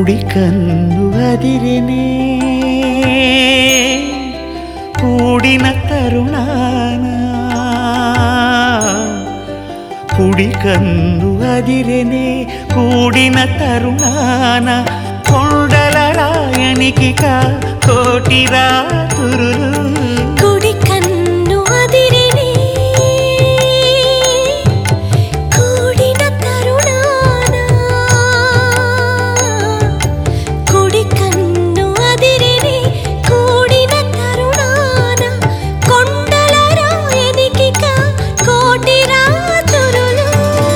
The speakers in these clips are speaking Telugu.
కుడి కన్ను అదిరినే కూడిన తరుణాన కుడి కన్ను అదిరినే కూడిన తరుణాన కొండల రాయనికి కా కోటి రాతురులు కుడి కన్ను అదిరినే కూడిన తరుణాన కుడి కన్ను అదిరినే కూడిన తరుణాన కొండల రాయనికి కా కోటి రాతురులు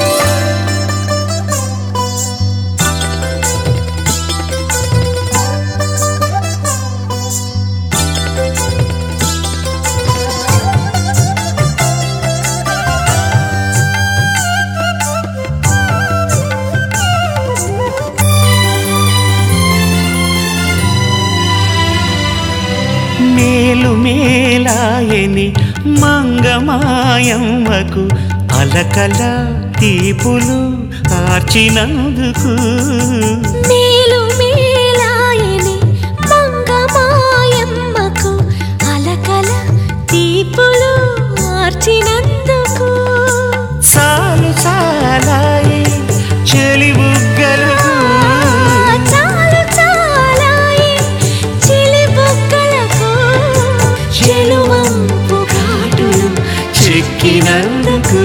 మేలు మేలాయని మంగమాయమ్మకు అలకల తీపులు ఆర్చినందుకు మేలు మేలాయని మంగమాయమ్మకు అలకల తీపులు మార్చినందుకు సాలు సాలాయి చెలి బుగ్గలకు చాలు చాలాయి చిలిబుగ్గలకు చెలువంపు ఘాటులు చెక్కినందుకు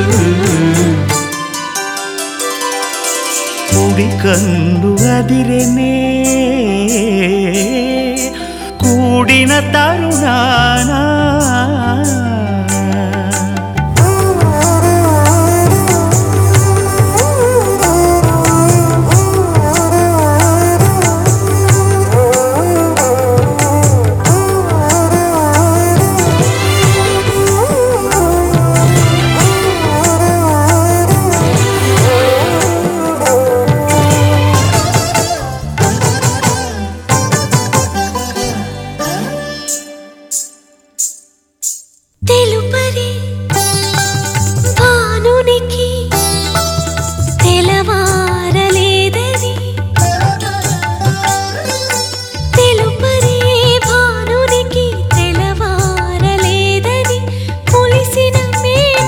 కుడి కన్ను అదిరెనే కూడిన తరుణానా తెలుపరి భానునికి తెలవారలేదని తెలుపరి భానునికి తెలవారలేదని పులిసిన మేన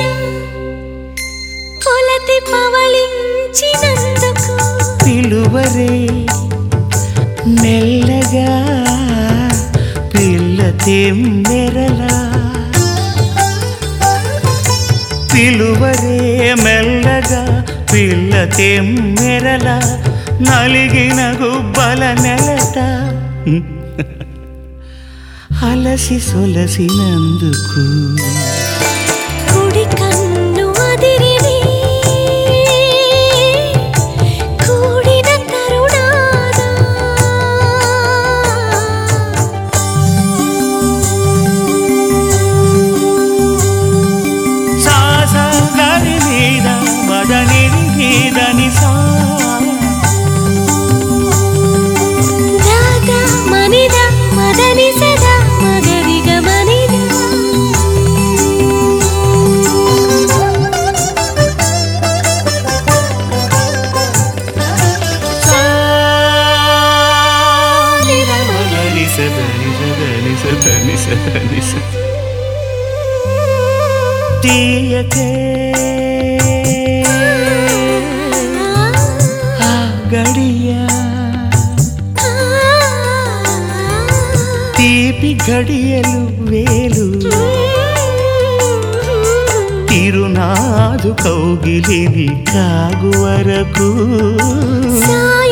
కొలతి పవళించినందుకు పిలువరే మెల్లగా పిల్ల తెమ్మెరలా పిలువరే మెల్లగా పిల్ల తెమ్మెరలా నలిగిన గుబ్బల నెలట అలసి సొలసినందుకు కుడి కన్ను అదిరిని కూడిన తరుణాన సాస గరి మీద మదని మీదని సా రాగ మనిద మదని సదా మగరిగ మనిద తీయకే ఆ గడియా తీపి గడియలు వేలు తిరునాదు కౌగిలిని కాగు వరకు సాయ